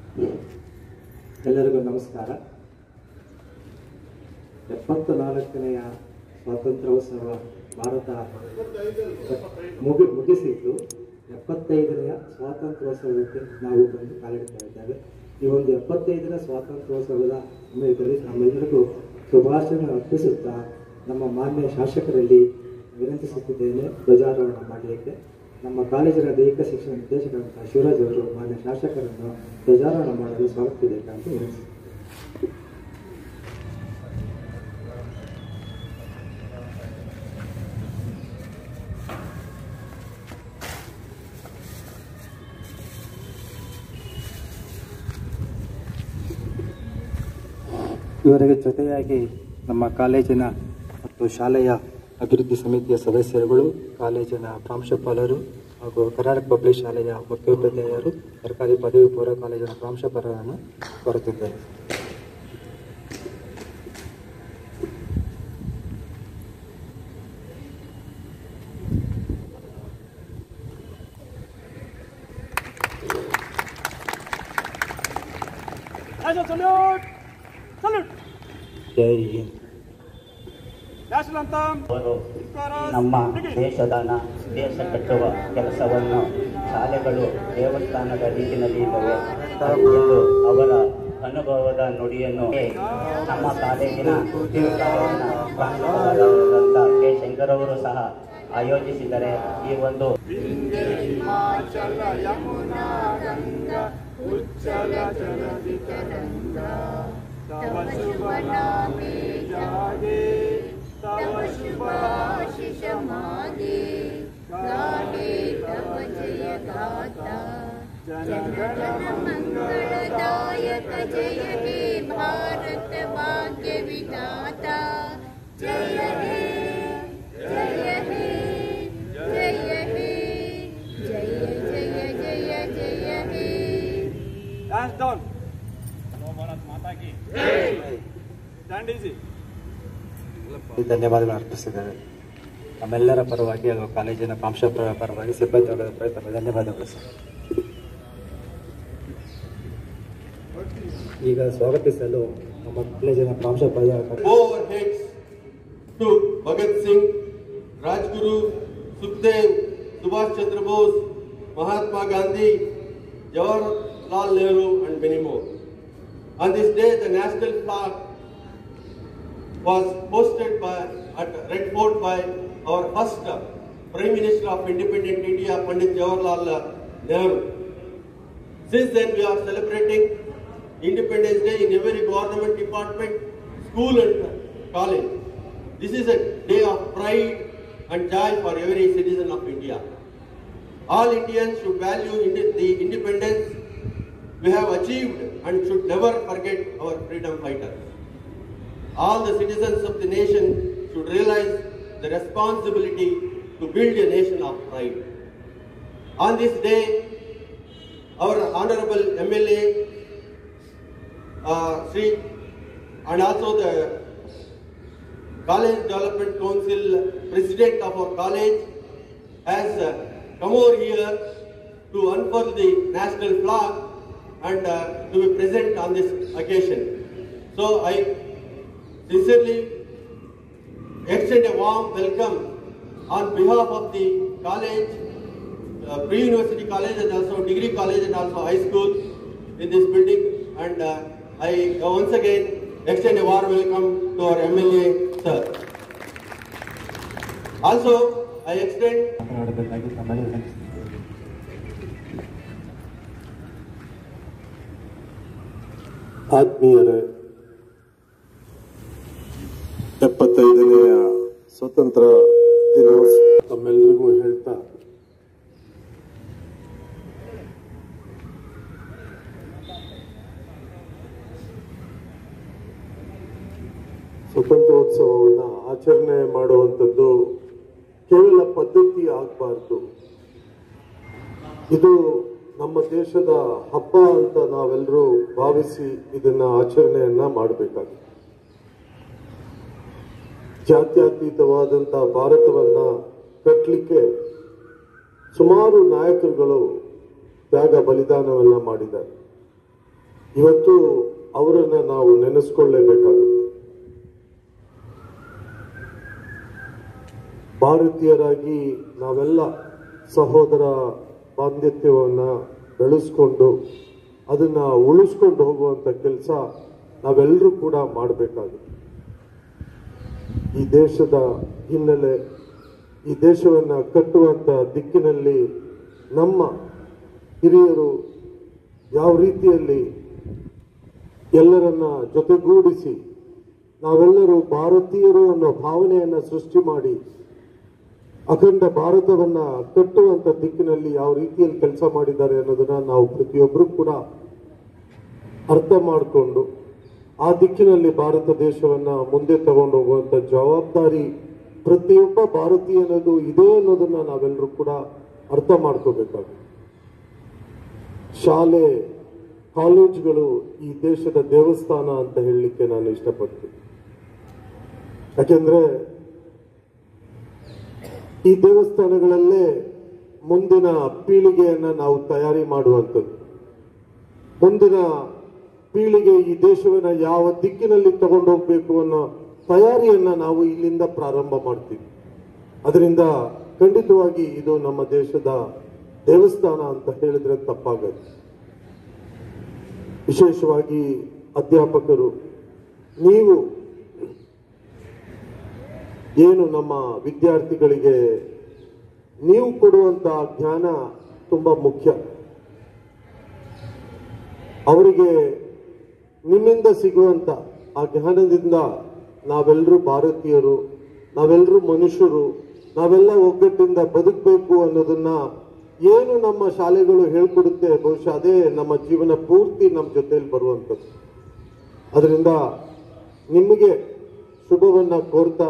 ಎಲ್ಲರಿಗೂ ನಮಸ್ಕಾರ ಎಪ್ಪತ್ತ ನಾಲ್ಕನೆಯ ಸ್ವಾತಂತ್ರ್ಯೋತ್ಸವ ಭಾರತ ಮುಗಿ ಮುಗಿಸಿದ್ದು ಎಪ್ಪತ್ತೈದನೆಯ ಸ್ವಾತಂತ್ರ್ಯೋತ್ಸವಕ್ಕೆ ನಾವು ಬಂದು ಕಾಲಿಡ್ತಾ ಇದ್ದೇವೆ ಈ ಒಂದು ಎಪ್ಪತ್ತೈದನೇ ಸ್ವಾತಂತ್ರ್ಯೋತ್ಸವದ ಸಮಯದಲ್ಲಿ ನಮ್ಮೆಲ್ಲರಿಗೂ ಶುಭಾಶಯ ಅರ್ಪಿಸುತ್ತಾ ನಮ್ಮ ಮಾನ್ಯ ಶಾಸಕರಲ್ಲಿ ವಿನಂತಿಸುತ್ತಿದ್ದೇನೆ ಧ್ವಜಾರೋಹಣ ಮಾಡಲಿಕ್ಕೆ ನಮ್ಮ ಕಾಲೇಜಿನ ದೈಹಿಕ ಶಿಕ್ಷಣ ನಿರ್ದೇಶಕರಾದಂತಹ ಶಿವರಾಜ್ ಅವರು ಮಾನ್ಯ ಶಾಸಕರನ್ನು ಧ್ವಜಾರೋಹಣ ಮಾಡಲು ಸ್ವಾಗತಿಸಬೇಕಂತ ವಿನಂತಿಸುತ್ತೇನೆ ಇವರಿಗೆ ಜೊತೆಯಾಗಿ ನಮ್ಮ ಕಾಲೇಜಿನ ಮತ್ತು ಶಾಲೆಯ ಅಭಿವೃದ್ಧಿ ಸಮಿತಿಯ ಸದಸ್ಯರುಗಳು ಕಾಲೇಜಿನ ಪ್ರಾಂಶುಪಾಲರು ಹಾಗೂ ಕರ್ನಾಟಕ ಪಬ್ಲಿಕ್ ಶಾಲೆಯ ಮುಖ್ಯೋಪಾಧ್ಯಾಯರು ಸರ್ಕಾರಿ ಪದವಿ ಪೂರ್ವ ಕಾಲೇಜಿನ ಪ್ರಾಂಶುಪಾಲರನ್ನು ಕೋರುತ್ತಿದ್ದೇನೆ National salute! Salute! ಜೈ ಹಿಂದ್ National anthem! ಅವರು Chorus! ನಮ್ಮ Begin! ದೇಶದ ನ- ದೇಶ ಕಟ್ಟುವ ಕೆಲಸವನ್ನು ಶಾಲೆಗಳು ದೇವಸ್ಥಾನದ ರೀತಿಯಲ್ಲಿ ಇದ್ದವೆ ಎಂದು ಅವರ ಅನುಭವದ ನುಡಿಯನ್ನು ನಮ್ಮ ಕಾಲೇಜಿನ ದೇವಸ್ಥಾನ ಪ್ರಾಂಶುಪಾಲರಾದಂಥ ಕೆ ಶಂಕರ್ ಅವರು ಸಹ ಆಯೋಜಿಸಿದರೆ ಈ ಒಂದು तव शुभ नामे जागे तव शुभ आशीष मागे गाहे तव जय गाथा जनगण मंगलदायक जय हे भारत भाग्य विधाता जय हे जय हे जय हे जय जय जय जय हे Hands down. Stand easy. ಧನ್ಯವಾದಗಳು ಅರ್ಪಿಸಿದ್ದೇವೆ ನಮ್ಮೆಲ್ಲರ ಪರವಾಗಿ ಹಾಗೂ ಕಾಲೇಜಿನ ಪ್ರಾಂಶುಪಾಲರ ಪರವಾಗಿ ಸಿಬ್ಬಂದಿ ವರ್ಗದ ಪ್ರಯತ್ನ ಧನ್ಯವಾದಗಳು ಸರ್ ಈಗ ಸ್ವಾಗತಿಸಲು ನಮ್ಮ ಕಾಲೇಜಿನ ಪ್ರಾಂಶುಪಾಲ bow our heads to Bhagat Singh, Rajguru, Sukhdev, Subhash Chandra Bose, Mahatma Gandhi, Jawaharlal Nehru and many more. On this day, the national flag was posted by, at Red Fort by our first uh, Prime Minister of Independent India, Pandit Jawaharlal uh, Nehru. Since then, we are celebrating Independence Day in every government department, school and college. This is a day of pride and joy for every citizen of India. All Indians should value inde- the independence we have achieved and should never forget our freedom fighters. All the citizens of the nation should realize the responsibility to build a nation of pride. On this day, our honorable MLA, uh, Sri, and also the College Development Council President of our college has uh, come over here to unfurl the national flag and uh, to be present on this occasion. So I sincerely extend a warm welcome on behalf of the college, uh, pre-university college and also degree college and also high school in this building and uh, I uh, once again extend a warm welcome to our MLA sir. Also, I extend ಮಾತನಾಡಬೇಕಾಗಿ ತಮ್ಮಲ್ಲಿ ವಿನಂತಿಸುತ್ತೇನೆ ಆತ್ಮೀಯರೇ ಎಪ್ಪತ್ತೈದನೆಯ ಸ್ವತಂತ್ರ ದಿನೋತ್ಸವ ತಮ್ಮೆಲ್ಲರಿಗೂ ಹೇಳ್ತಾ ಸ್ವತಂತ್ರೋತ್ಸವವನ್ನು ಆಚರಣೆ ಮಾಡುವಂಥದ್ದು ಕೇವಲ ಪದ್ಧತಿ ಆಗಬಾರ್ದು ಇದು ನಮ್ಮ ದೇಶದ ಹಬ್ಬ ಅಂತ ನಾವೆಲ್ಲರೂ ಭಾವಿಸಿ ಇದನ್ನ ಆಚರಣೆಯನ್ನ ಮಾಡಬೇಕಾಗಿದೆ ಜಾತ್ಯತೀತವಾದಂಥ ಭಾರತವನ್ನ ಕಟ್ಟಲಿಕ್ಕೆ ಸುಮಾರು ನಾಯಕರುಗಳು ತ್ಯಾಗ ಬಲಿದಾನವನ್ನ ಮಾಡಿದ್ದಾರೆ ಇವತ್ತು ಅವರನ್ನ ನಾವು ನೆನೆಸ್ಕೊಳ್ಳೇಬೇಕಾಗುತ್ತೆ ಭಾರತೀಯರಾಗಿ ನಾವೆಲ್ಲ ಸಹೋದರ ಬಾಂಧವ್ಯವನ್ನ ಬೆಳೆಸ್ಕೊಂಡು ಅದನ್ನ ಉಳಿಸ್ಕೊಂಡು ಹೋಗುವಂತ ಕೆಲಸ ನಾವೆಲ್ಲರೂ ಕೂಡ ಮಾಡಬೇಕಾಗುತ್ತೆ ಈ ದೇಶದ ಹಿನ್ನೆಲೆ ಈ ದೇಶವನ್ನ ಕಟ್ಟುವಂತ ದಿಕ್ಕಿನಲ್ಲಿ ನಮ್ಮ ಹಿರಿಯರು ಯಾವ ರೀತಿಯಲ್ಲಿ ಎಲ್ಲರನ್ನ ಜೊತೆಗೂಡಿಸಿ ನಾವೆಲ್ಲರೂ ಭಾರತೀಯರು ಅನ್ನೋ ಭಾವನೆಯನ್ನ ಸೃಷ್ಟಿ ಮಾಡಿ ಅಖಂಡ ಭಾರತವನ್ನ ಕಟ್ಟುವಂತ ದಿಕ್ಕಿನಲ್ಲಿ ಯಾವ ರೀತಿಯಲ್ಲಿ ಕೆಲಸ ಮಾಡಿದ್ದಾರೆ ಅನ್ನೋದನ್ನ ನಾವು ಪ್ರತಿಯೊಬ್ಬರು ಕೂಡ ಅರ್ಥ ಮಾಡಿಕೊಂಡು ಆ ದಿಕ್ಕಿನಲ್ಲಿ ಭಾರತ ದೇಶವನ್ನ ಮುಂದೆ ತಗೊಂಡು ಹೋಗುವಂತ ಜವಾಬ್ದಾರಿ ಪ್ರತಿಯೊಬ್ಬ ಭಾರತೀಯನದು ಇದೆ ಅನ್ನೋದನ್ನ ನಾವೆಲ್ಲರೂ ಕೂಡ ಅರ್ಥ ಮಾಡ್ಕೋಬೇಕಾಗುತ್ತೆ ಶಾಲೆ ಕಾಲೇಜುಗಳು ಈ ದೇಶದ ದೇವಸ್ಥಾನ ಅಂತ ಹೇಳಲಿಕ್ಕೆ ನಾನು ಇಷ್ಟಪಡ್ತೀನಿ ಯಾಕೆಂದ್ರೆ ಈ ದೇವಸ್ಥಾನಗಳಲ್ಲೇ ಮುಂದಿನ ಪೀಳಿಗೆಯನ್ನ ನಾವು ತಯಾರಿ ಮಾಡುವಂಥದ್ದು ಮುಂದಿನ ಪೀಳಿಗೆ ಈ ದೇಶವನ್ನ ಯಾವ ದಿಕ್ಕಿನಲ್ಲಿ ತಗೊಂಡು ಹೋಗ್ಬೇಕು ಅನ್ನೋ ತಯಾರಿಯನ್ನ ನಾವು ಇಲ್ಲಿಂದ ಪ್ರಾರಂಭ ಮಾಡ್ತೀವಿ ಅದರಿಂದ ಖಂಡಿತವಾಗಿ ಇದು ನಮ್ಮ ದೇಶದ ದೇವಸ್ಥಾನ ಅಂತ ಹೇಳಿದ್ರೆ ತಪ್ಪಾಗತ್ತೆ ವಿಶೇಷವಾಗಿ ಅಧ್ಯಾಪಕರು ನೀವು ಏನು ನಮ್ಮ ವಿದ್ಯಾರ್ಥಿಗಳಿಗೆ ನೀವು ಕೊಡುವಂತ ಜ್ಞಾನ ತುಂಬಾ ಮುಖ್ಯ ಅವರಿಗೆ ನಿಮ್ಮಿಂದ ಸಿಗುವಂತ ಆ ಜ್ಞಾನದಿಂದ ನಾವೆಲ್ಲರೂ ಭಾರತೀಯರು ನಾವೆಲ್ಲರೂ ಮನುಷ್ಯರು ನಾವೆಲ್ಲ ಒಗ್ಗಟ್ಟಿಂದ ಬದುಕಬೇಕು ಅನ್ನೋದನ್ನ ಏನು ನಮ್ಮ ಶಾಲೆಗಳು ಹೇಳ್ಕೊಡುತ್ತೆ ಬಹುಶಃ ಅದೇ ನಮ್ಮ ಜೀವನ ಪೂರ್ತಿ ನಮ್ಮ ಜೊತೆಯಲ್ಲಿ ಬರುವಂಥದ್ದು ಅದರಿಂದ ನಿಮಗೆ ಶುಭವನ್ನ ಕೋರ್ತಾ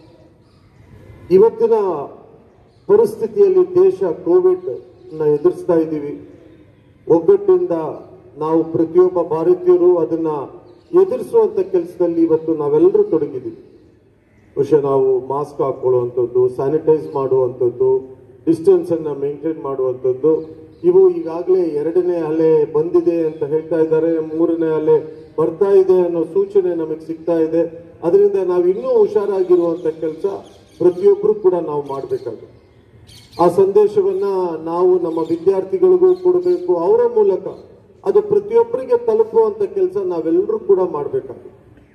ಇವತ್ತಿನ ಪರಿಸ್ಥಿತಿಯಲ್ಲಿ ದೇಶ ಕೋವಿಡ್ ನ ಎದುರಿಸ್ತಾ ಇದ್ದೀವಿ ಒಗ್ಗಟ್ಟಿಂದ ನಾವು ಪ್ರತಿಯೊಬ್ಬ ಭಾರತೀಯರು ಅದನ್ನ ಎದುರಿಸುವಂತ ಕೆಲಸದಲ್ಲಿ ಇವತ್ತು ನಾವೆಲ್ಲರೂ ತೊಡಗಿದ್ದೀವಿ ಬಹುಶಃ ನಾವು ಮಾಸ್ಕ್ ಹಾಕೊಳ್ಳುವಂಥದ್ದು ಸ್ಯಾನಿಟೈಸ್ ಮಾಡುವಂಥದ್ದು ಡಿಸ್ಟೆನ್ಸ್ ಅನ್ನ ಮೇಂಟೈನ್ ಮಾಡುವಂಥದ್ದು ಇವು ಈಗಾಗಲೇ ಎರಡನೇ ಅಲೆ ಬಂದಿದೆ ಅಂತ ಹೇಳ್ತಾ ಇದ್ದಾರೆ ಮೂರನೇ ಅಲೆ ಬರ್ತಾ ಇದೆ ಅನ್ನೋ ಸೂಚನೆ ನಮಗೆ ಸಿಗ್ತಾ ಇದೆ ಅದರಿಂದ ನಾವು ಇನ್ನೂ ಹುಷಾರಾಗಿರುವಂತ ಕೆಲಸ ಪ್ರತಿಯೊಬ್ಬರು ಕೂಡ ನಾವು ಮಾಡಬೇಕಾಗುತ್ತೆ ಆ ಸಂದೇಶವನ್ನ ನಾವು ನಮ್ಮ ವಿದ್ಯಾರ್ಥಿಗಳಿಗೂ ಕೊಡಬೇಕು ಅವರ ಮೂಲಕ ಅದು ಪ್ರತಿಯೊಬ್ಬರಿಗೆ ತಲುಪುವಂತ ಕೆಲಸ ನಾವೆಲ್ಲರೂ ಕೂಡ ಮಾಡಬೇಕಾಗುತ್ತೆ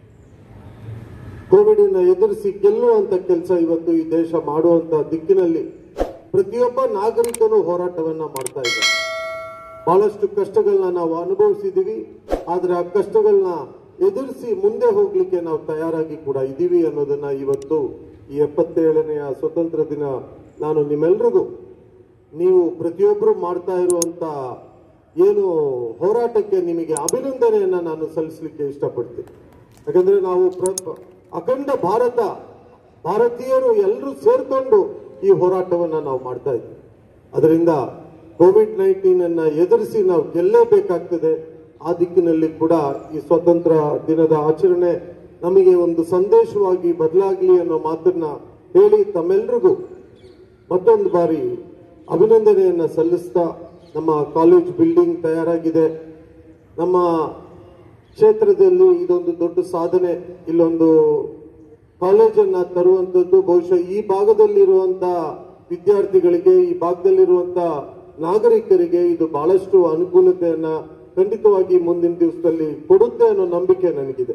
ಕೋವಿಡ್ ಅನ್ನ ಎದುರಿಸಿ ಗೆಲ್ಲುವಂತ ಕೆಲಸ ಇವತ್ತು ಈ ದೇಶ ಮಾಡುವಂತ ದಿಕ್ಕಿನಲ್ಲಿ ಪ್ರತಿಯೊಬ್ಬ ನಾಗರಿಕನು ಹೋರಾಟವನ್ನ ಮಾಡ್ತಾ ಇದ್ದಾರೆ ಬಹಳಷ್ಟು ಕಷ್ಟಗಳನ್ನ ನಾವು ಅನುಭವಿಸಿದೀವಿ ಆದ್ರೆ ಆ ಕಷ್ಟಗಳನ್ನ ಎದುರಿಸಿ ಮುಂದೆ ಹೋಗ್ಲಿಕ್ಕೆ ನಾವು ತಯಾರಾಗಿ ಕೂಡ ಇದ್ದೀವಿ ಅನ್ನೋದನ್ನ ಇವತ್ತು ಈ ಎಪ್ಪತ್ತೇಳನೆಯ ಸ್ವತಂತ್ರ ದಿನ ನಾನು ನಿಮ್ಮೆಲ್ರಿಗೂ ನೀವು ಪ್ರತಿಯೊಬ್ಬರು ಮಾಡ್ತಾ ಇರುವಂತ ಏನು ಹೋರಾಟಕ್ಕೆ ನಿಮಗೆ ಅಭಿನಂದನೆಯನ್ನ ನಾನು ಸಲ್ಲಿಸಲಿಕ್ಕೆ ಇಷ್ಟಪಡ್ತೀನಿ ಯಾಕಂದ್ರೆ ನಾವು ಪ್ರ- ಅಖಂಡ ಭಾರತ ಭಾರತೀಯರು ಎಲ್ಲರೂ ಸೇರ್ಕೊಂಡು ಈ ಹೋರಾಟವನ್ನ ನಾವು ಮಾಡ್ತಾ ಇದ್ದೀವಿ ಅದರಿಂದ ಕೋವಿಡ್ ನೈನ್ಟೀನ್ ಅನ್ನ ಎದುರಿಸಿ ನಾವು ಗೆಲ್ಲೇಬೇಕಾಗ್ತದೆ ಆ ದಿಕ್ಕಿನಲ್ಲಿ ಕೂಡ ಈ ಸ್ವತಂತ್ರ ದಿನದ ಆಚರಣೆ ನಮಗೆ ಒಂದು ಸಂದೇಶವಾಗಿ ಬದಲಾಗ್ಲಿ ಅನ್ನೋ ಮಾತನ್ನ ಹೇಳಿ ತಮ್ಮೆಲ್ರಿಗೂ ಮತ್ತೊಂದು ಬಾರಿ ಅಭಿನಂದನೆಯನ್ನ ಸಲ್ಲಿಸ್ತಾ ನಮ್ಮ ಕಾಲೇಜ್ ಬಿಲ್ಡಿಂಗ್ ತಯಾರಾಗಿದೆ ನಮ್ಮ ಕ್ಷೇತ್ರದಲ್ಲಿ ಇದೊಂದು ದೊಡ್ಡ ಸಾಧನೆ ಇಲ್ಲೊಂದು ಕಾಲೇಜನ್ನ ತರುವಂತದ್ದು ಬಹುಶಃ ಈ ಭಾಗದಲ್ಲಿರುವಂತ ವಿದ್ಯಾರ್ಥಿಗಳಿಗೆ ಈ ಭಾಗದಲ್ಲಿರುವಂತ ನಾಗರಿಕರಿಗೆ ಇದು ಬಹಳಷ್ಟು ಅನುಕೂಲತೆಯನ್ನ ಖಂಡಿತವಾಗಿ ಮುಂದಿನ ದಿವಸದಲ್ಲಿ ಕೊಡುತ್ತೆ ಅನ್ನೋ ನಂಬಿಕೆ ನನಗಿದೆ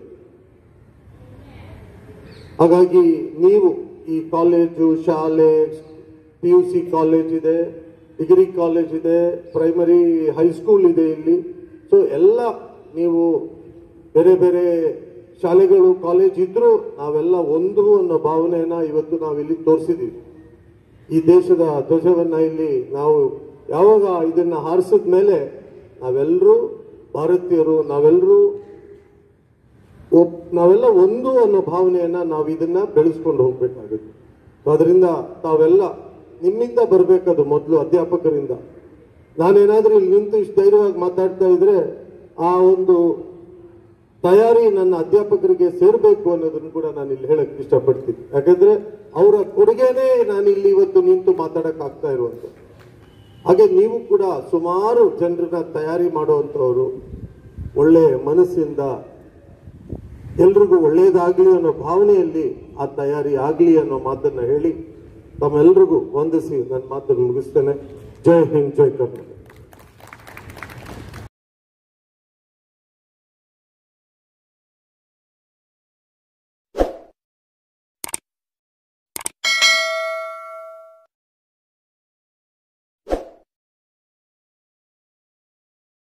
ಹಾಗಾಗಿ ನೀವು ಈ ಕಾಲೇಜು ಶಾಲೆ ಪಿ ಯು ಸಿ ಕಾಲೇಜ್ ಇದೆ ಡಿಗ್ರಿ ಕಾಲೇಜ್ ಇದೆ ಪ್ರೈಮರಿ ಹೈಸ್ಕೂಲ್ ಇದೆ ಇಲ್ಲಿ ಸೊ ಎಲ್ಲ ನೀವು ಬೇರೆ ಬೇರೆ ಶಾಲೆಗಳು ಕಾಲೇಜ್ ಇದ್ರೂ ನಾವೆಲ್ಲ ಒಂದು ಅನ್ನೋ ಭಾವನೆಯನ್ನ ಇವತ್ತು ನಾವಿಲ್ಲಿ ತೋರಿಸಿದೀವಿ ಈ ದೇಶದ ಧ್ವಜವನ್ನ ಇಲ್ಲಿ ನಾವು ಯಾವಾಗ ಇದನ್ನ ಹಾರಿಸಿದ ಮೇಲೆ ನಾವೆಲ್ಲರೂ ಭಾರತೀಯರು ನಾವೆಲ್ಲರೂ ಒಪ್- ನಾವೆಲ್ಲ ಒಂದು ಅನ್ನೋ ಭಾವನೆಯನ್ನ ನಾವು ಇದನ್ನ ಬೆಳೆಸ್ಕೊಂಡು ಹೋಗ್ಬೇಕಾಗುತ್ತೆ So ಅದರಿಂದ ತಾವೆಲ್ಲ ನಿಮ್ಮಿಂದ ಬರಬೇಕದು ಮೊದಲು ಅಧ್ಯಾಪಕರಿಂದ ನಾನೇನಾದ್ರೂ ಇಲ್ಲಿ ನಿಂತು ಇಷ್ಟು ಧೈರ್ಯವಾಗಿ ಮಾತಾಡ್ತಾ ಇದ್ರೆ ಆ ಒಂದು ತಯಾರಿ ನನ್ನ ಅಧ್ಯಾಪಕರಿಗೆ ಸೇರ್ಬೇಕು ಅನ್ನೋದನ್ನು ಕೂಡ ನಾನು ಇಲ್ಲಿ ಹೇಳಕ್ ಇಷ್ಟಪಡ್ತೀನಿ ಯಾಕಂದ್ರೆ ಅವರ ಕೊಡುಗೆನೇ ನಾನು ಇಲ್ಲಿ ಇವತ್ತು ನಿಂತು ಮಾತಾಡಕ್ ಆಗ್ತಾ ಇರುವಂತ ಹಾಗೆ ನೀವು ಕೂಡ ಸುಮಾರು ಜನರನ್ನ ತಯಾರಿ ಮಾಡುವಂತವರು ಒಳ್ಳೆಯ ಮನಸ್ಸಿಂದ ಎಲ್ರಿಗೂ ಒಳ್ಳೆಯದಾಗ್ಲಿ ಅನ್ನೋ ಭಾವನೆಯಲ್ಲಿ ಆ ತಯಾರಿ ಆಗ್ಲಿ ಅನ್ನೋ ಮಾತನ್ನ ಹೇಳಿ ತಮ್ಮೆಲ್ರಿಗೂ ವಂದಿಸಿ ನನ್ನ ಮಾತನ್ನು ಮುಗಿಸ್ತೇನೆ ಜೈ ಹಿಂದ್ ಜೈ ಕರ್ನಾಟಕ